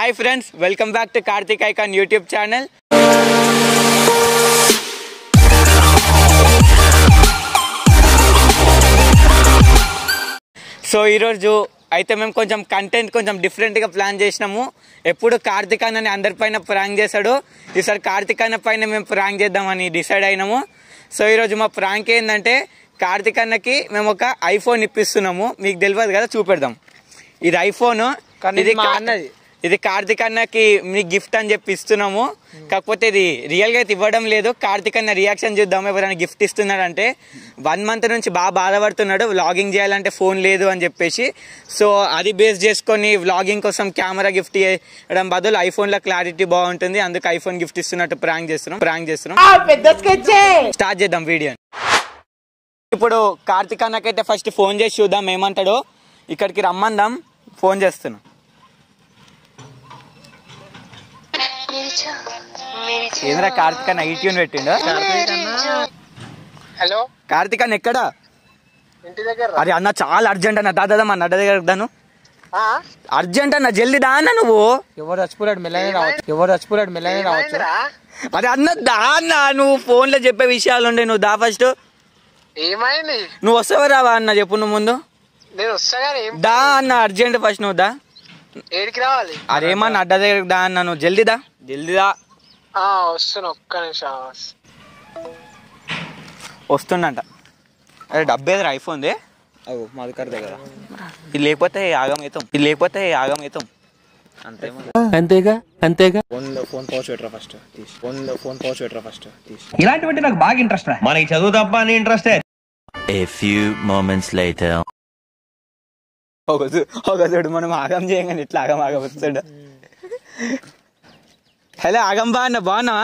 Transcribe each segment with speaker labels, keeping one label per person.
Speaker 1: Hi friends welcome back to Karthik icon YouTube channel so ఈరోజు అయితే మేము కొంచెం కంటెంట్ కొంచెం డిఫరెంట్గా ప్లాన్ చేసినాము ఎప్పుడు కార్తిక్ అన్నని అందరిపైన ప్రాంక్ చేశాడు ఈసారి కార్తిక్ అన్న పైన మేము ప్రాంక్ చేద్దామని డిసైడ్ అయినాము సో ఈరోజు మా ప్రాంక్ ఏంటంటే కార్తిక్ అన్నకి మేము ఒక ఐఫోన్ ఇప్పిస్తున్నాము మీకు తెలియదు కదా చూపెడదాం ఇది ఐఫోన్
Speaker 2: కానీ
Speaker 1: ఇది
Speaker 2: ఇది మా
Speaker 1: కా-
Speaker 2: అన్నది.
Speaker 1: ఇది కార్తిక్ అన్నకి మీ గిఫ్ట్ అని చెప్పి ఇస్తున్నాము కాకపోతే ఇది రియల్ గా అయితే ఇవ్వడం లేదు కార్తిక్ అన్న రియాక్షన్ చూద్దాం ఎవరైనా గిఫ్ట్ ఇస్తున్నాడంటే వన్ మంత్ నుంచి బాగా బాధపడుతున్నాడు వ్లాగింగ్ చేయాలంటే ఫోన్ లేదు అని చెప్పేసి సో అది బేస్ చేసుకొని వ్లాగింగ్ కోసం కెమెరా గిఫ్ట్ చేయడం బదులు ఐఫోన్ లో క్లారిటీ బాగుంటుంది అందుకు ఐఫోన్ గిఫ్ట్ ఇస్తున్నట్టు ప్రాంక్ చేస్తున్నాం ప్రాంక్ చేస్తున్నాం స్టార్ట్ చేద్దాం వీడియో ఇప్పుడు కార్తిక్ అన్నకైతే ఫస్ట్ ఫోన్ చేసి చూద్దాం ఏమంటాడో ఇక్కడికి రమ్మందాం ఫోన్ చేస్తున్నాం ఏంద్రా కార్తిక్ అన్న ఈ ట్యూన్ పెట్టిండు
Speaker 2: హలో
Speaker 1: కార్తిక్ అన్న ఎక్కడా
Speaker 2: ఇంటి దగ్గర
Speaker 1: అరే అన్న చాలా అర్జెంట్ అన్న దాదా మా నడ్డ దగ్గర దాను
Speaker 2: ఆ?
Speaker 1: అర్జెంట్ అన్న జల్దీ దా అన్న నువ్వు
Speaker 2: ఎవరు చచ్చిపోయాడు మెల్లనే రావచ్చు ఎవరు చచ్చిపోయాడు మెల్లనే రావచ్చు
Speaker 3: ఏమైందిరా?
Speaker 1: అరే అన్న దా అన్న నువ్వు ఫోన్ లో చెప్పే విషయాలు ఉండే నువ్వు దా ఫస్ట్
Speaker 3: ఏమైంది
Speaker 1: నువ్వు వస్తావా రావా అన్న చెప్పు నువ్వు ముందు
Speaker 3: నేను వస్తా కానీ ఏం
Speaker 1: దా అన్న అర్జెంట్ ఫస్ట్ నువ్వు దా
Speaker 3: ఏడికి రావాలి
Speaker 1: అరేమన్నా అడ్డ దగ్గర దా అన్న నువ్వు జల్దీ దా జల్దీ దా
Speaker 3: ఆ వస్తున్నా ఒక్క నిమిషం
Speaker 1: వస్తుండంట అరే డబ్బేదిరా ఐఫోన్ది
Speaker 2: అవు మధుకర్ దగ్గర
Speaker 1: ఇది లేకపోతే ఆగం అవుతాం ఇది లేకపోతే ఆగం అవుతాం అంతే
Speaker 4: అంతేగా అంతేగా
Speaker 2: ఫోన్ లో ఫోన్ పౌచ్ పెట్టరా ఫస్ట్ తీసి ఫోన్ లో ఫోన్ పౌచ్ పెట్టరా ఫస్ట్ తీసి
Speaker 5: ఇలాంటివంటే నాకు బాగా ఇంట్రెస్ట్ రా మనకి చదువు తప్ప అని ఇంట్రెస్టే
Speaker 4: A few moments later.
Speaker 1: ఒక చూ- ఒక చూడు మనం ఆగం చేయగానే ఇట్లా ఆగం ఆగం వస్తాడు హలో ఆగం బా అన్న బాగున్నావా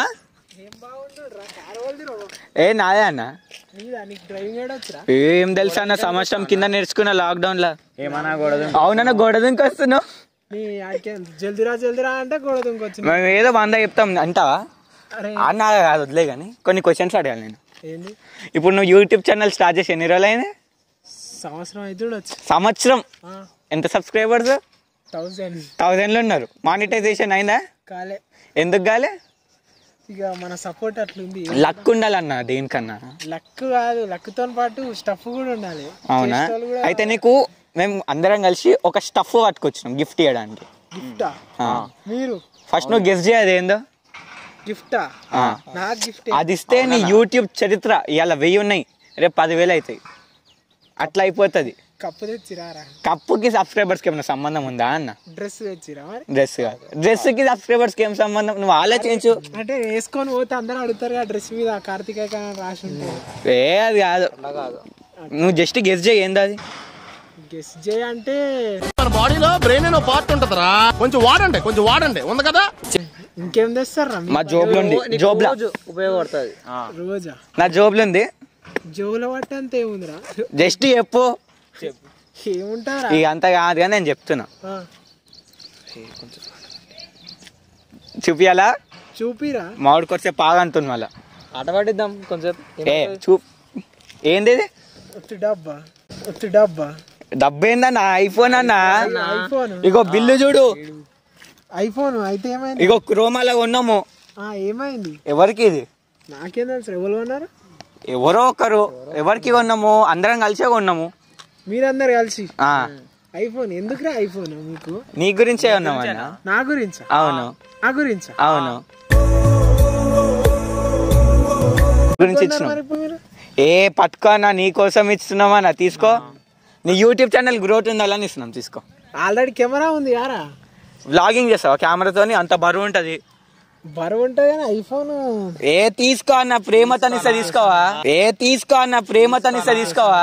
Speaker 1: ఏ నాదే అన్న
Speaker 2: నీకు డ్రైవింగ్ ఏడొచ్చురా
Speaker 1: ఏం తెలుసా అన్న సంవత్సరం కింద నేర్చుకున్న లాక్డౌన్ లో
Speaker 2: ఏమన్నా కూడదు
Speaker 1: అవునన్న గోడ దుంకి వస్తున్నావు
Speaker 2: నీ ఆడికి జల్దిరా జల్దిరా అంటే గోడ దుంకొచ్చింది
Speaker 1: మేము ఏదో వంద చెప్తాం అంటావా
Speaker 2: అరే
Speaker 1: అన్న కాదు వదిలే కానీ కొన్ని క్వశ్చన్స్ అడగాలి నేను
Speaker 2: ఏంది
Speaker 1: ఇప్పుడు నువ్వు యూట్యూబ్ ఛానల్ స్టార్ట్ చేసి ఎన్ని రోజులు అయింది
Speaker 2: సంవత్సరం అవుతుండొచ్చు
Speaker 1: సంవత్సరం ఎంత సబ్స్క్రైబర్స్
Speaker 2: థౌసండ్
Speaker 1: థౌజండ్లు ఉన్నారు మానిటైజేషన్ అయిందా
Speaker 2: కాలే
Speaker 1: ఎందుకు కాలే
Speaker 2: ఇక మన సపోర్ట్ అట్లుంది
Speaker 1: లక్ ఉండాలన్న దేనికన్నా
Speaker 2: లక్ కాదు లక్ తో పాటు స్టఫ్ కూడా ఉండాలి
Speaker 1: అవునా
Speaker 2: చేసేటోళ్ళు కూడా
Speaker 1: అయితే నీకు మేము అందరం కలిసి ఒక స్టఫ్ పట్టుకొచ్చినాం గిఫ్ట్ ఇవ్వడానికి
Speaker 2: గిఫ్టా
Speaker 1: ఆ.
Speaker 2: మీరు
Speaker 1: ఫస్ట్ నువ్వు గెస్ట్ చేయదు ఏందో
Speaker 2: గిఫ్టా
Speaker 1: ఆ.
Speaker 2: నాకు గిఫ్ట్
Speaker 1: అది ఇస్తే నీ యూట్యూబ్ చరిత్ర ఇవాళ వెయ్యి ఉన్నాయి రేపు పదివేలు అవుతాయి అట్లా అయిపోతుంది
Speaker 2: కప్పు తెచ్చిరారా
Speaker 1: కప్పుకి సబ్స్క్రైబర్స్కి ఏమైనా సంబంధం ఉందా అన్న
Speaker 2: డ్రెస్ తెచ్చిరా మరి
Speaker 1: డ్రెస్ కాదు డ్రెస్కి సబ్స్క్రైబర్స్కి ఏం సంబంధం నువ్వు ఆలోచించు
Speaker 2: అంటే వేసుకొని పోతే అందరూ అడుగుతారు ఆ డ్రెస్ మీద కార్తిక రాసి ఉంటుంది
Speaker 1: ఏ అది కాదు నువ్వు జస్ట్ గెస్ట్ చేయి ఏంది అది
Speaker 2: గెస్ చేయ అంటే
Speaker 6: మన బాడీలో బ్రెయిన్ అనే పార్ట్ ఉంటదిరా కొంచెం వాడండి కొంచెం వాడండి ఉంది కదా
Speaker 2: ఇంకేం తెస్తారా
Speaker 1: మా జోబులో ఉంది జోబులో
Speaker 2: ఉపయోగపడుతుంది రోజా
Speaker 1: నా జోబులో ఉంది
Speaker 2: జోల పట్ట అంత ఏముందిరా
Speaker 1: జస్ట్ చెప్పు
Speaker 2: ఏముంటారా
Speaker 1: ఇక అంత కాదు కానీ నేను చెప్తున్నా
Speaker 2: ఆ,
Speaker 1: చూపియాలా
Speaker 2: చూపిరా
Speaker 1: మామిడి కొరిసే పాగా అంటుంది మళ్ళా
Speaker 2: ఆట పట్టిద్దాం కొంచెం
Speaker 1: ఏ చూ ఏంది ఇది
Speaker 2: ఒత్తి డబ్బా ఒత్తి డబ్బా
Speaker 1: డబ్బేందన్న ఐఫోన్ అన్న
Speaker 2: ఐఫోన్
Speaker 1: ఇగో బిల్లు చూడు
Speaker 2: ఐఫోన్ అయితే ఏమైంది
Speaker 1: ఇగో క్రోమాలో కొన్నాము
Speaker 2: ఆ, ఏమైంది
Speaker 1: ఎవరికి ఇది
Speaker 2: నాకేం తెలుసు ఎవరు ఉన్నారు
Speaker 1: ఎవరో ఒకరు ఎవరికి కొన్నాము అందరం కలిసే కొన్నాము
Speaker 2: మీరందరు కలిసి
Speaker 1: ఆ
Speaker 2: ఐఫోన్ ఎందుకురా ఐఫోన్ మీకు
Speaker 1: నీ గురించే ఉన్నాం అన్న
Speaker 2: నా గురించా
Speaker 1: అవును
Speaker 2: నా గురించా
Speaker 1: అవును గురించి
Speaker 2: కొన్నారు
Speaker 1: ఇచ్చినాం
Speaker 2: మరి ఇప్పుడు మీరు
Speaker 1: ఏ పట్టుకో అన్న నీ కోసం ఇస్తున్నామన్నా తీసుకో నీ యూట్యూబ్ ఛానల్ గ్రోత్ ఉండాలని ఇస్తున్నాం తీసుకో
Speaker 2: ఆల్రెడీ కెమెరా ఉంది యారా
Speaker 1: వ్లాగింగ్ చేస్తావా కెమెరాతోని అంత బరువు ఉంటది
Speaker 2: బరువు ఉంటుంది కానీ ఐఫోన్
Speaker 1: ఏ తీసుకో అన్న ప్రేమతోనిస్తే తీసుకోవా ఏ తీసుకో అన్న ప్రేమతోనిస్తే తీసుకోవా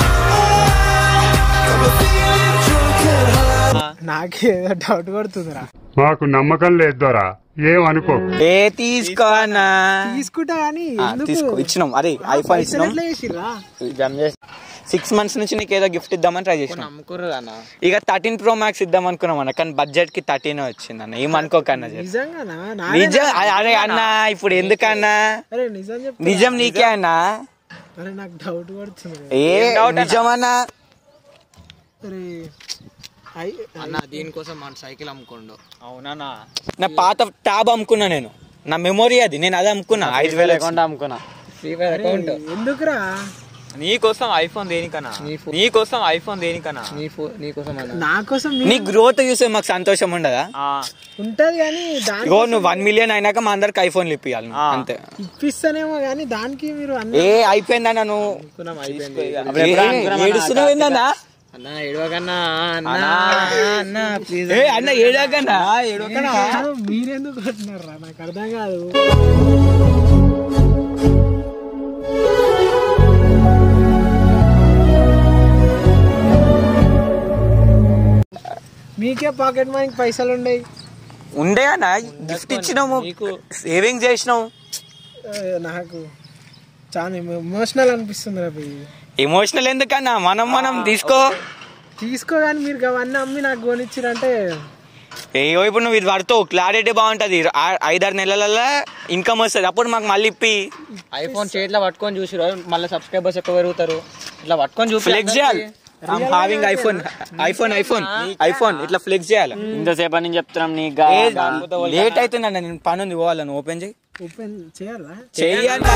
Speaker 2: నాకేదో డౌట్ కొడుతుందిరా
Speaker 7: మాకు నమ్మకం లేదు దొరా ఏమనుకో
Speaker 1: ఏ తీసుకో అన్న
Speaker 2: తీసుకుంటా కానీ
Speaker 1: ఆ,
Speaker 2: ఎందుకు
Speaker 1: తీసుకో ఇచ్చినాం అరే ఐఫోన్
Speaker 2: పైసలు
Speaker 1: ఇచ్చినాం
Speaker 2: ఎట్లా చేసిర్రా
Speaker 1: సిక్స్ మంత్స్ నుంచి నీకు ఏదో గిఫ్ట్ ఇద్దామని ట్రై చేసినాం
Speaker 2: నమ్ముకుర్రు అన్న
Speaker 1: ఇక థర్టీన్ ప్రో మ్యాక్స్ ఇద్దాం అనుకున్నాం అన్న కానీ బడ్జెట్ కి థర్టీన్ వచ్చింది అన్న ఏమనుకోకన్నా చెప్పు.
Speaker 2: నిజంగానా నాదే
Speaker 1: నిజం అరే అన్న ఇప్పుడు ఎందుకన్నా
Speaker 2: అరే నిజం చెప్పు
Speaker 1: నిజం నీకే అన్నా
Speaker 2: అరే నాకు డౌట్ పడుతుంది
Speaker 1: ఏ నిజమన్నా
Speaker 2: అరే ఐ-
Speaker 8: అన్న దీనికోసం మన సైకిల్ అమ్ముకోండు
Speaker 1: అవునా నా పాత ట్యాబ్ అమ్ముకున్నా నేను నా మెమొరీ అది నేను అది అమ్ముకున్నా ఐదు వేల అకౌంట్ అమ్ముకున్నా
Speaker 8: ఫ్రీ ఫైర్ అకౌంట్
Speaker 2: ఎందుకురా
Speaker 1: నీకోసం ఐఫోన్ దేనికన్నా నీకోసం ఐఫోన్ దేనికన్నా
Speaker 8: నీ ఫో నీకోసం అన్న
Speaker 2: నా కోసం మీ-
Speaker 1: నీ గ్రోత్ చూస్తే మాకు సంతోషం ఉండదా
Speaker 2: ఉంటది కానీ దాని
Speaker 1: ఇగో నువ్వు వన్ మిలియన్ అయినాక మా అందరికి ఐఫోన్ ఇప్పియాలి నువ్వు. అంతే
Speaker 2: ఇప్పిస్తానేమో కానీ దానికి మీరు అన్న
Speaker 1: ఏ అయిపోయిందన్నా నువ్వు
Speaker 8: అయిపోయింది
Speaker 1: ఏ, ఏడుస్తున్నావు ఏందన్నా
Speaker 8: అన్న ఎడవకన్నా అన్న అన్న ప్లీజ్
Speaker 1: ఏ అన్న ఏడాకన్నా ఏడవకన్నా
Speaker 2: మీరెందుకు కొట్టినారా నాకు అర్థం కాదు మీకే పాకెట్ మనీకి పైసలు ఉండయి
Speaker 1: ఉండే అన్న గిఫ్ట్ ఇచ్చినాము సేవింగ్ చేసినాము
Speaker 2: ఏ, నాకు చాలా ఎమోషనల్ అనిపిస్తుంది రా పోయి
Speaker 1: ఎమోషనల్ ఎందుకన్నా మనం మనం తీసుకో
Speaker 2: తీసుకోగాని మీరు అవన్నీ అమ్మి నాకు కొనిచ్చిరంటే
Speaker 1: ఏయో ఇప్పుడు నువ్వు ఇది పడుతావు క్లారిటీ బాగుంటది ఆ- ఐదారు నెలలలో ఇన్కమ్ వస్తుంది అప్పుడు మాకు మళ్ళీ ఇప్పి
Speaker 8: ఐఫోన్ చేతిలో పట్టుకొని చూసి మళ్ళీ సబ్స్క్రైబర్స్ ఎక్కువ పెరుగుతారు ఇట్లా పట్టుకొని చూపి
Speaker 1: ఫ్లెక్స్ చేయాలి having iPhone iPhone iPhone iPhone ఇట్లా ఫ్లెక్స్ చేయాలి
Speaker 9: ఇంతసేపు నేను చెప్తున్నాం నీ
Speaker 1: లేట్ అవుతుందన్న నేను పని ఉంది పోవాలని ఓపెన్ చేయి
Speaker 2: ఓపెన్ చేయాలా
Speaker 1: చెయ్యాలి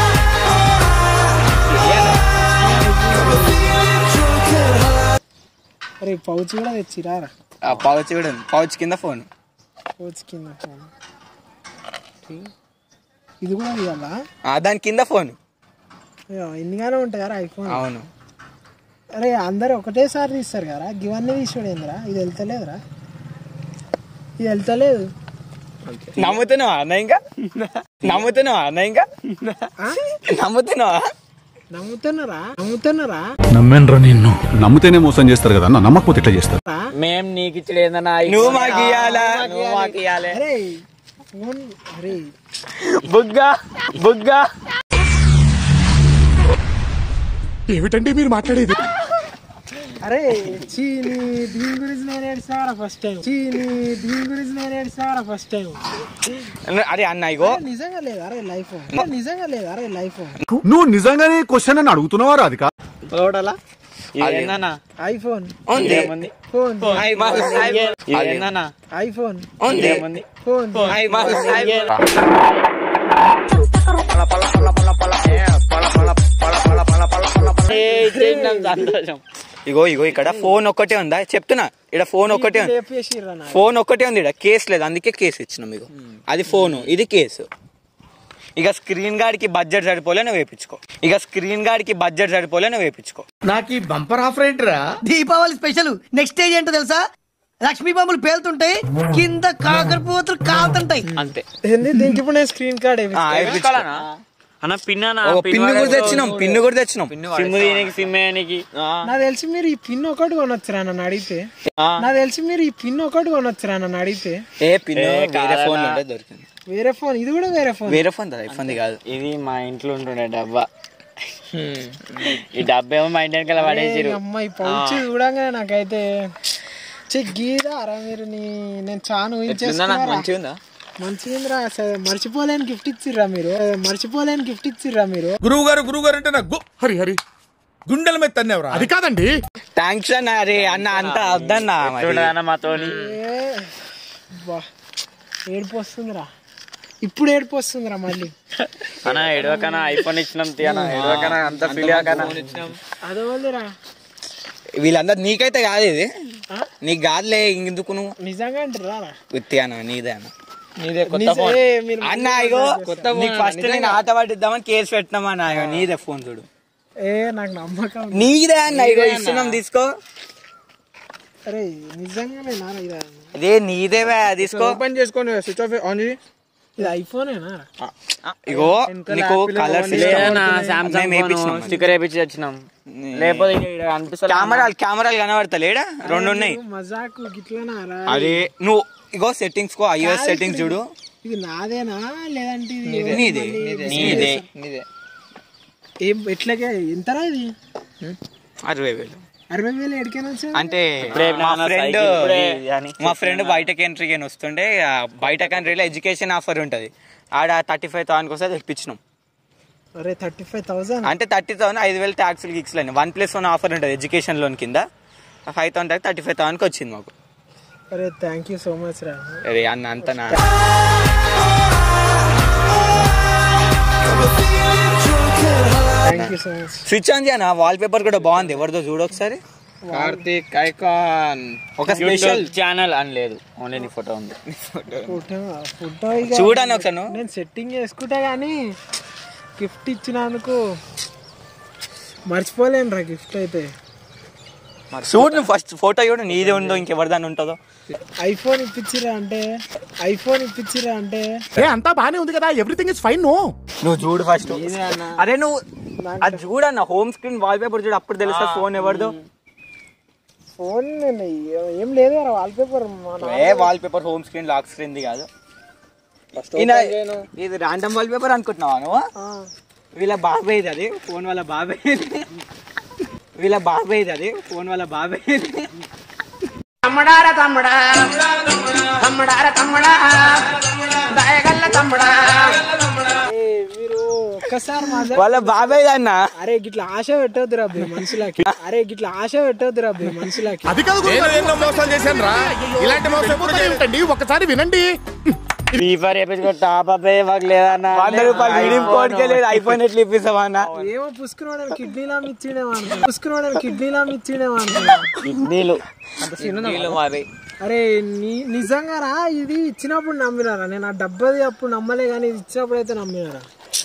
Speaker 2: అరే పౌచ్ కూడా తెచ్చిరారా
Speaker 1: పౌచ్ కూడా పౌచ్ కింద ఫోన్
Speaker 2: పౌచ్ కింద phone. ఇది కూడా ఇవ్వాలా
Speaker 1: దాని కింద ఫోన్
Speaker 2: ఎన్నిగానే ఉంటాయి కదా ఐఫోన్
Speaker 1: అవును
Speaker 2: అరే అందరు ఒకటేసారి తీస్తారు కదా ఇవన్నీ తీసుడు ఏందిరా ఇది వెళ్తలేదురా ఇది వెళ్తలేదు
Speaker 1: నమ్ముతున్నావా అన్న ఇంకా నమ్ముతున్నావా అన్న ఇంకా నమ్ముతున్నావా
Speaker 2: నమ్ముతున్నారా నమ్ముతున్నారా
Speaker 10: నమ్మేనరా నిన్ను నమ్మితేనే మోసం చేస్తారు కదా నా నమ్మకపోతే ఇట్లా చేస్తారు
Speaker 9: మేం నీకు ఇచ్చడు ఏందన్నా
Speaker 1: నువ్వు మాకు ఇయ్యాలా
Speaker 9: నువ్వు మాకు ఇయ్యాలి
Speaker 2: అరే ఫోన్ అరే
Speaker 1: బుగ్గా బుగ్గా
Speaker 6: ఏమిటండి మీరు మాట్లాడేది
Speaker 2: అరే చీని దీని గురించి నేను ఏడ్చారా ఫస్ట్ టైం చీని దీని గురించి నేను ఏడ్చారా ఫస్ట్ టైం
Speaker 1: అరే అన్న ఇగో
Speaker 2: నిజంగా లేదు అరే లైఫ్ నిజంగా లేదు అరే లైఫ్
Speaker 10: నువ్వు నిజంగానే క్వశ్చన్ అని అడుగుతున్నావా రాధిక
Speaker 9: ఏందన్నా
Speaker 2: ఐఫోన్
Speaker 1: ఉంది
Speaker 2: ఫోన్
Speaker 9: ఏందన్నా
Speaker 2: ఐఫోన్
Speaker 1: ఉంది
Speaker 2: ఫోన్
Speaker 9: సంతోషం
Speaker 1: ఇగో ఇగో ఇక్కడ ఫోన్ ఒక్కటే ఉందా చెప్తున్నా ఇక్కడ ఫోన్ ఒక్కటే ఉంది
Speaker 2: లేపేసిర్రా నా
Speaker 1: ఫోన్ ఒక్కటే ఉంది ఇక్కడ కేసు లేదు అందుకే కేసు ఇచ్చినాం మీకు అది ఫోన్ ఇది కేసు ఇక స్క్రీన్ గార్డ్ కి బడ్జెట్ సరిపోలే నువ్వు వేపించుకో ఇక స్క్రీన్ గార్డ్ కి బడ్జెట్ సరిపోలే నువ్వు వేపించుకో
Speaker 6: నాకు ఈ బంపర్ ఆఫర్ ఏంట్రా
Speaker 11: దీపావళి స్పెషల్ నెక్స్ట్ స్టేజ్ ఏంటో తెలుసా లక్ష్మీ బాంబులు పేలుతుంటాయి కింద కాకరపోతులు కాలుతుంటాయి
Speaker 9: అంతే
Speaker 2: ఏంది దీనికి ఇప్పుడు నేను స్క్రీన్ కార్డ్
Speaker 1: ఆ, వేపించుకో.
Speaker 9: అన్న పిన్నా
Speaker 1: ఓ, పిన్ను కూడా తెచ్చినాం పిన్ను కూడా తెచ్చినాం
Speaker 9: సిమ్ దీనికి సిమ్ వేయనికి
Speaker 2: నాకు తెలిసి మీరు ఈ పిన్ ఒకటి కొనొచ్చురా నన్ను అడిగితే నాకు తెలిసి మీరు ఈ పిన్ ఒకటి కొనొచ్చురా నన్ను అడిగితే
Speaker 1: ఏ పిన్ను వేరే ఫోన్ లో దొరికింది
Speaker 2: వేరే ఫోన్ ఇది కూడా వేరే ఫోన్
Speaker 1: వేరే ఫోన్ ఐఫోన్ కాదు
Speaker 9: ఇది మా ఇంట్లో ఉంటుండే డబ్బా ఈ డబ్బా ఏమో మా ఇంటి వెనకాల పడేసిరు
Speaker 2: అమ్మాయి పౌచ్ చూడంగానే నాకైతే చి గీదా రా మీరు నీ నేను చాలా ఊహించేసుకున్నారా
Speaker 1: మంచిగా ఉందా
Speaker 2: మంచిగా అసలు మర్చిపోలేని గిఫ్ట్ ఇచ్చిర్రా మీరు మర్చిపోలేని గిఫ్ట్ ఇచ్చిర్రా మీరు
Speaker 6: గురువు గారు గురువు గారు అంటే నాకు హరి హరి గుండెల మీద తన్నేవరా అది కాదండి
Speaker 1: థ్యాంక్స్ అన్న అరే అన్న అంత వద్దన్నా మరి.
Speaker 9: చూడదన్న మాతోని
Speaker 2: ఏ, బా ఏడుపు వస్తుందిరా ఇప్పుడు ఏడుపు వస్తుందిరా మళ్ళీ
Speaker 9: అన్న ఎడవకనా ఐఫోన్ ఇచ్చినాం తీ అన్న ఎడవకనా అంత ఫీల్ కాకనా
Speaker 2: అదే వాళ్ళరా
Speaker 1: వీళ్ళందరూ నీకైతే కాదు ఇది నీకు కాదులే ఇంకెందుకు నువ్వు
Speaker 2: నిజంగా అంటారా
Speaker 1: ఉత్తి అన్న నీదే అన్న
Speaker 9: నీదే కొత్త ఫోన్
Speaker 2: మీరు
Speaker 1: అన్న ఇగో నీకు ఫస్ట్ నేను ఆట పట్టిద్దామని కేసు పెట్టినామన్న ఇగో నీదే ఫోన్ చూడు
Speaker 2: ఏ నాకు నమ్మకం
Speaker 1: నీదే అన్న ఇగో ఇస్తున్నాం తీసుకో
Speaker 2: అరే నిజంగానే నాన్న ఇది
Speaker 1: అదే నీదేవే తీసుకో
Speaker 8: ఓపెన్ చేసుకొని స్విచ్ ఆఫ్ ఆన్ చేసి
Speaker 2: ఇది ఐఫోనేనా
Speaker 1: ఇగో నీకు కలర్
Speaker 9: సామ్సంగ్ స్టిక్కర్ వేపించి వచ్చినాం లేకపోతే ఈడ అనిపిస్తలే
Speaker 1: కెమెరాలు కెమెరాలు కనబడతలేడా రెండు ఉన్నాయి
Speaker 2: మజాకు గిట్లనా రా
Speaker 1: అరే నువ్వు ఇగో సెట్టింగ్స్ కో ఐఓఎస్ సెట్టింగ్స్ చూడు
Speaker 2: ఇది నాదేనా లేదంటే ఇది
Speaker 1: నీదే నీదే
Speaker 9: నీదే
Speaker 2: ఏం ఎట్లాగే ఎంతరా ఇది
Speaker 1: అరవై వేలు
Speaker 2: అరవై వేలు ఎడికైనా వచ్చా
Speaker 1: అంటే
Speaker 9: ఇప్పుడే
Speaker 1: మా
Speaker 9: నా
Speaker 1: ఫ్రెండ్
Speaker 9: సైకిల్ ఇప్పుడే అని
Speaker 1: మా ఫ్రెండ్ బయట కంట్రీకి అని వస్తుండే ఆ బయట కంట్రీలో ఎడ్యుకేషన్ ఆఫర్ ఉంటుంది ఆడ థర్టీ ఫైవ్ థౌసండ్ కోసం తెప్పించినాం
Speaker 2: అరే థర్టీ ఫైవ్ థౌసండ్
Speaker 1: అంటే థర్టీ థౌసండ్ ఐదు వేలు ట్యాక్సులు గిక్స్లు అని వన్ ప్లస్ వన్ ఆఫర్ ఉంటుంది ఎడ్యుకేషన్ లోన్ కింద ఫైవ్ థౌసండ్ థర్టీ ఫైవ్ థౌసండ్కి వచ్చింది మాకు
Speaker 2: అరే థ్యాంక్ యూ సో మచ్ రా
Speaker 1: అరే అన్న అంత నా
Speaker 2: thank you so much
Speaker 1: switch on చేయనా వాల్ పేపర్ కూడా బాగుంది ఎవరిదో చూడు ఒకసారి
Speaker 8: కార్తీక్ ఐకాన్
Speaker 1: ఒక స్పెషల్
Speaker 9: ఛానల్ అని లేదు ఓన్లీ నీ ఫోటో ఉంది
Speaker 2: ఫోటో ఫోటో ఇక
Speaker 1: చూడని ఒకసారి నువ్వు.
Speaker 2: నేను సెట్టింగ్ చేసుకుంటా కానీ గిఫ్ట్ ఇచ్చినందుకు మర్చిపోలేను రా గిఫ్ట్ అయితే
Speaker 1: చూడు నువ్వు ఫస్ట్ ఫోటో చూడు నీదే ఉందో ఇంకెవరిదాన్ని ఉంటుందో
Speaker 2: ఐఫోన్ ఇప్పించిరా అంటే ఐఫోన్ ఇప్పించిరా అంటే
Speaker 6: ఏ అంతా బానే ఉంది కదా ఎవ్రీథింగ్ ఇస్ ఫైన్ నో
Speaker 1: నువ్వు చూడు ఫస్ట్ అరే నువ్వు అది చూడన్న హోమ్ స్క్రీన్ వాల్ పేపర్ చూడు అప్పుడు తెలుసా ఫోన్ ఎవరిదో
Speaker 2: ఫోన్ ఏం లేదు రా వాల్ పేపర్
Speaker 1: ఏ wallpaper home screen lock screen ది కాదు ఈయన- ఇది ర్యాండమ్ వాల్ పేపర్ అనుకుంటున్నావా నువ్వు వీళ్ళ బాబాయ్ అది ఫోన్ వాళ్ళ బాబాయ్ వీళ్ళ బాబాయ్ అది ఫోన్ వాళ్ళ బాబాయ్
Speaker 11: తమ్ముడారా తమ్ముడా తమ్ముడారా తమ్ముడా దయగల్ల తమ్ముడా
Speaker 2: మీరు ఒక్కసారి మా
Speaker 1: వాళ్ళ బాబాయ్ అన్న
Speaker 2: అరే గిట్ల ఆశ పెట్టొద్దు రా మనుషులకి అరే గిట్ల ఆశ పెట్టొద్దు రా మనుషులకి
Speaker 6: అది కాదు నేను ఎన్నో మోసం చేశాను రా ఇలాంటి మోసం ఎప్పుడు ఏమిటండి ఒకసారి వినండి
Speaker 9: ఫ్రీ ఫైర్ వేపించుకో టాప్ అప్ మాకు లేదన్నా
Speaker 1: వంద రూపాయలు మీడియం కోడ్కే లేదు ఐఫోన్ ఎట్లా ఇప్పిస్తావా అన్న
Speaker 2: ఏమో పుసుకున్నాడని కిడ్నీలా ఇచ్చిండేమో అనుకున్నా పుసుకున్నాడని కిడ్నీలా ఇచ్చిండేమో అనుకున్నా
Speaker 9: కిడ్నీలు
Speaker 1: మరి
Speaker 2: అరే నీ నిజంగా రా ఇది ఇచ్చినప్పుడు నమ్మినారా నేను ఆ డబ్బది అప్పుడు నమ్మలే కానీ ఇది ఇచ్చినప్పుడు అయితే నమ్మినారా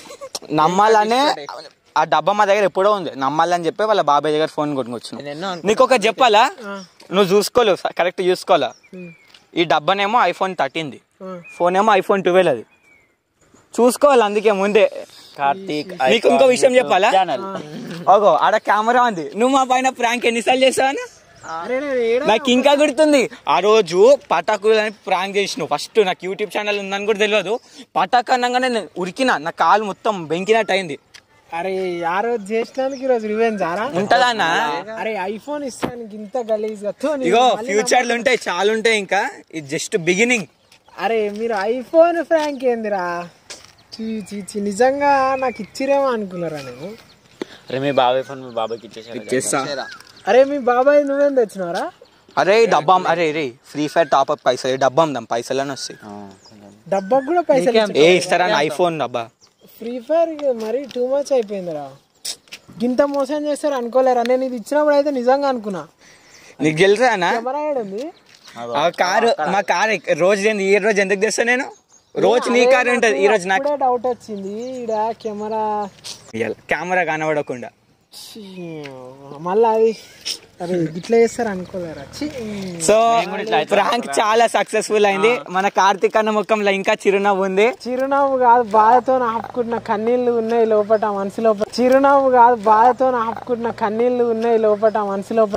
Speaker 1: నమ్మాలనే ఆ డబ్బా మా దగ్గర ఎప్పుడో ఉంది నమ్మాలని చెప్పి వాళ్ళ బాబాయ్ దగ్గర ఫోన్ కొట్టుకొచ్చిన నీకు ఒక చెప్పాలా నువ్వు చూసుకోలేవు కరెక్ట్ చూసుకోవాలా ఈ డబ్బానేమో ఐఫోన్ థర్టీన్ది ఫోన్ ఏమో ఐఫోన్ ట్వెల్వ్ అది చూసుకోవాలి అందుకే ముందే
Speaker 9: కార్తీక్
Speaker 1: నీకు ఇంకో విషయం చెప్పాలా
Speaker 9: ఛానల్
Speaker 1: ఓగో ఆడ కెమెరా ఉంది నువ్వు మా పైన ప్రాంక్ ఎన్నిసార్లు చేసావని
Speaker 2: అరే నేను ఏడా
Speaker 1: నాకు ఇంకా గుర్తుంది ఆ రోజు పటాకులు అని ప్రాంక్ చేసినావు ఫస్ట్ నాకు యూట్యూబ్ ఛానల్ ఉందని కూడా తెలియదు పటాకు అనగానే నేను ఉరికినా నా కాలు మొత్తం బెంకినట్టు అయింది
Speaker 2: అరే ఆ రోజు చేసినందుకు ఈ రోజు రివెంజ్ ఆరా
Speaker 1: ఉంటదా అన్న
Speaker 2: అరే ఐఫోన్ ఇస్తానికి ఇంత గలీజ్ గా థూ, నేను
Speaker 1: ఇగో
Speaker 2: మళ్ళీ
Speaker 1: ఫ్యూచర్లు ఉంటాయి చాలా ఉంటాయి ఇంకా ఇది జస్ట్ బిగినింగ్
Speaker 2: అరే మీరు ఐఫోన్ ఫ్రాంక్ ఏందిరా చీ చీ చీ నిజంగా నాకు ఇచ్చిరేమో అనుకున్నారా నేను
Speaker 9: అరే మీ బాబాయ్ ఫోన్ మీ బాబాయ్కి ఇచ్చేసారు
Speaker 2: అరే మీ బాబాయ్ నువ్వేం తెచ్చినారా
Speaker 1: అరే ఈ డబ్బా అరే రే ఫ్రీ ఫైర్ టాప్ అప్ పైసలు ఈ డబ్బా ఉందాం పైసలు అని వస్తాయి
Speaker 2: డబ్బాకు కూడా పైసలు
Speaker 1: ఏ ఇస్తారా ఐఫోన్ డబ్బా
Speaker 2: ఫ్రీ ఫైర్ మరీ టూ మచ్ అయిపోయిందిరా గింత మోసం చేస్తారు అనుకోలేరా నేను ఇది ఇచ్చినప్పుడు అయితే నిజంగా అనుకున్నా
Speaker 1: నీకు తెలుసా అన్న
Speaker 2: కెమెరా ఉంది
Speaker 1: ఆ కారు మా కారు ఎక్- రోజు ఏంది ఈ రోజు ఎందుకు తెస్తా నేను రోజు నీ కారు ఉంటది ఈ రోజు నాకు
Speaker 2: ఇప్పుడే డౌట్ వచ్చింది ఈడ కెమెరా
Speaker 1: కెమెరా కనబడకుండా
Speaker 2: ఛీ, మళ్ళా అది అరే ఇట్లా చేస్తారు అనుకోలేరా ఛీ.
Speaker 1: సో ప్రాంక్ చాలా సక్సెస్ఫుల్ అయింది మన కార్తీక్ అన్న ముఖంలో ఇంకా చిరునవ్వు ఉంది
Speaker 2: చిరునవ్వు కాదు బాధతో ఆపుకుంటున్న కన్నీళ్లు ఉన్నాయి లోపట మనసు లోపల చిరునవ్వు కాదు బాధతో ఆపుకుంటున్న కన్నీళ్లు ఉన్నాయి లోపట మనసు లోపల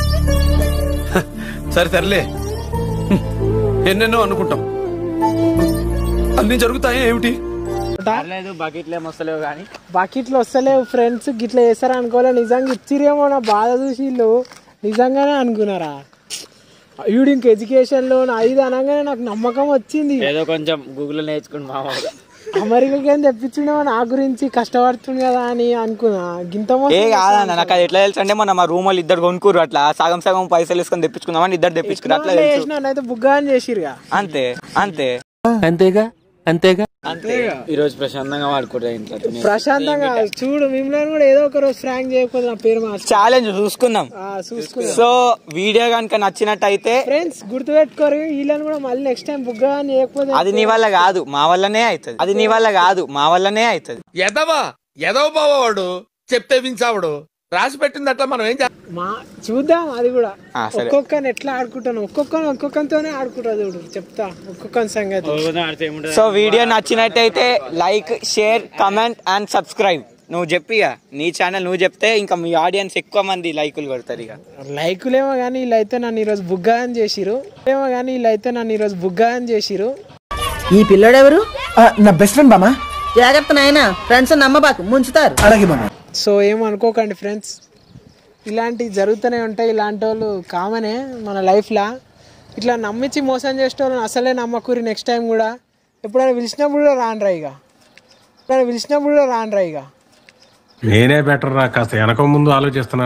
Speaker 10: సరే సర్లే ఎన్నెన్నో అనుకుంటాం అన్ని జరుగుతాయి ఏమిటి
Speaker 9: లేదు బకెట్లు ఏం వస్తలేవు కానీ
Speaker 2: బకెట్లు వస్తలేవు ఫ్రెండ్స్ గిట్లా చేస్తారు అనుకోలే నిజంగా ఇచ్చిరేమో నా బాధ చూసి వీళ్ళు నిజంగానే అనుకున్నారా వీడు ఇంక ఎడ్యుకేషన్ లోన్ ఐదు అనగానే నాకు నమ్మకం వచ్చింది
Speaker 9: ఏదో కొంచెం గూగుల్ నేర్చుకుని మా వాడు.
Speaker 2: అమెరికాకి ఏం తెప్పించిండేమో నా గురించి కష్టపడుతుంది కదా అని అనుకున్నా గింత మోసం
Speaker 1: ఏ కాదన్న నాకు అది ఎట్లా తెలుసు అంటే మన మా రూమ్ వాళ్ళు ఇద్దరు కొనుక్కురు అట్లా సగం సగం పైసలు వేసుకొని తెప్పించుకుందామని ఇద్దరు తెప్పించుకురు అట్లా తెలుసు
Speaker 2: చేసిన అయితే బుగ్గా అని చేసిరుగా
Speaker 1: అంతే అంతే
Speaker 4: అంతేగా అంతేగా
Speaker 1: అంతే
Speaker 9: ఈ రోజు ప్రశాంతంగా వాడుకుంటా ఇంట్లో తిని.
Speaker 2: ప్రశాంతంగా చూడు మిమ్మల్ని కూడా ఏదో ఒక రోజు ఫ్రాంక్ చేయకపోతే నా పేరు మార్చు
Speaker 1: ఛాలెంజ్ చూసుకుందాం
Speaker 2: చూసుకున్నా
Speaker 1: సో వీడియో కనుక నచ్చినట్టయితే
Speaker 2: ఫ్రెండ్స్ గుర్తుపెట్టుకోరు వీళ్ళని కూడా మళ్ళీ నెక్స్ట్ టైం బుగ్గా అని చేయకపోతే
Speaker 1: అది నీ వల్ల కాదు మా వల్లనే అవుతుంది అది నీ వల్ల కాదు మా వల్లనే అవుతుంది
Speaker 6: ఎదవా ఎదవ బావాడు చెప్తే వించావుడు రాసి పెట్టింది అట్లా మనం ఏం చేస్తాం
Speaker 2: మా చూద్దాం అది కూడా
Speaker 1: ఆ, సరే.
Speaker 2: ఒక్కొక్కని ఎట్లా ఆడుకుంటాను ఒక్కొక్కని ఒక్కొక్కరితోనే ఆడుకుంటా చూడు చెప్తా ఒక్కొక్కని సంగతి
Speaker 9: రోజు ఆడితే ఏముంటది?
Speaker 1: సో వీడియో నచ్చినట్టయితే like share comment and subscribe నువ్వు చెప్పిగా నీ ఛానల్ నువ్వు చెప్తే ఇంకా మీ ఆడియన్స్ ఎక్కువ మంది లైకులు కొడతారు ఇక
Speaker 2: లైకులేమో కానీ వీళ్ళైతే నన్ను ఈరోజు బుగ్గా అని చేసిరు ఏమో కానీ వీళ్ళైతే నన్ను ఈరోజు బుగ్గా అని చేసిరు
Speaker 11: ఈ పిల్లడెవరు నా బెస్ట్ ఫ్రెండ్ బామా జాగ్రత్త నాయన ఫ్రెండ్స్ నమ్మబాకు ముంచుతారు అలాగే బామా
Speaker 2: సో ఏమనుకోకండి ఫ్రెండ్స్ ఇలాంటివి జరుగుతూనే ఉంటాయి ఇలాంటి వాళ్ళు కామనే మన లైఫ్లో ఇట్లా నమ్మించి మోసం చేసే వాళ్ళని అసలే నమ్మకూరి నెక్స్ట్ టైం కూడా ఎప్పుడైనా పిలిచినప్పుడు కూడా రానురా ఇక ఎప్పుడైనా పిలిచినప్పుడు కూడా రానురా ఇక
Speaker 7: నేనే బెటర్ రా కాస్త వెనక ముందు ఆలోచిస్తున్నాను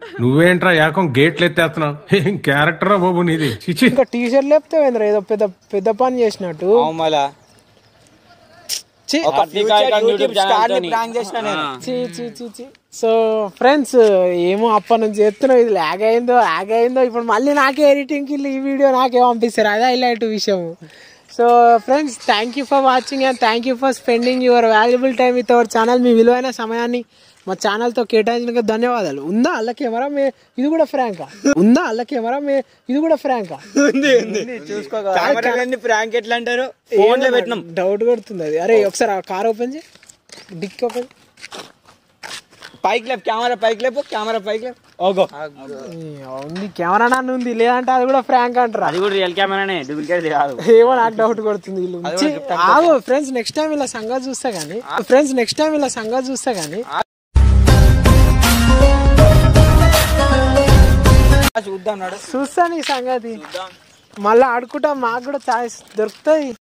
Speaker 6: నువ్వేంట్రా ఏకం గేట్లు ఎత్తేస్తున్నావు ఏం క్యారెక్టరా బాబు నీది చిచి
Speaker 2: ఇంకా టీ షర్ట్ లేపితే ఏంద్రా ఏదో పెద్ద పెద్ద పని చేసినట్టు
Speaker 1: మళ్ళా
Speaker 2: ఛీ.
Speaker 1: ఒక ఫ్యూచర్ యూట్యూబ్ స్టార్ ని ప్రాంక్ చేసిన నేను
Speaker 2: చీ చీ చీ చీ సో ఫ్రెండ్స్ ఏమో అప్పటి నుంచి చెప్తున్నావు ఇది లాగ్ అయిందో లాగ్ అయిందో ఇప్పుడు మళ్ళీ నాకే ఎడిటింగ్కి ఈ వీడియో నాకే పంపిస్తారు అదే హైలైట్ విషయం so friends thank you for watching and thank you for spending your valuable time with our channel మీ విలువైన సమయాన్ని మా ఛానల్తో కేటాయించినందుకు ధన్యవాదాలు ఉందా అల్ల కెమెరా మే ఇది కూడా ఫ్రాంకా ఉందా అల్ల కెమెరా మే ఇది కూడా ఫ్రాంకా
Speaker 1: కెమెరాలన్నీ ప్రాంక్ ఎట్లా అంటారు ఫోన్ లో పెట్టినాం
Speaker 2: డౌట్ కొడుతుంది అది అరే ఒకసారి ఆ కార్ ఓపెన్ చేయి డిక్ ఓపెన్
Speaker 1: పైకి లేపు కెమెరా పైకి లేపు కెమెరా పైకి లేపు ఓగో
Speaker 2: ఉంది కెమెరా నాన్న ఉంది లేదంటే అది కూడా ఫ్రాంక్ అంటారా
Speaker 9: అది కూడా రియల్ కెమెరానే డూప్లికేట్ కాదు
Speaker 2: ఏమో నాకు డౌట్ కొడుతుంది వీళ్ళు ఛీ, ఆగు ఫ్రెండ్స్ నెక్స్ట్ టైం ఇలా సంగతి చూస్తా గానీ ఫ్రెండ్స్ నెక్స్ట్ టైం ఇలా సంగతి చూస్తా గానీ
Speaker 1: చూద్దాం నాడు
Speaker 2: చూస్తా నీ సంగతి మళ్ళీ ఆడుకుంటా మాకు కూడా ఛాయిస్ దొరుకుతాయి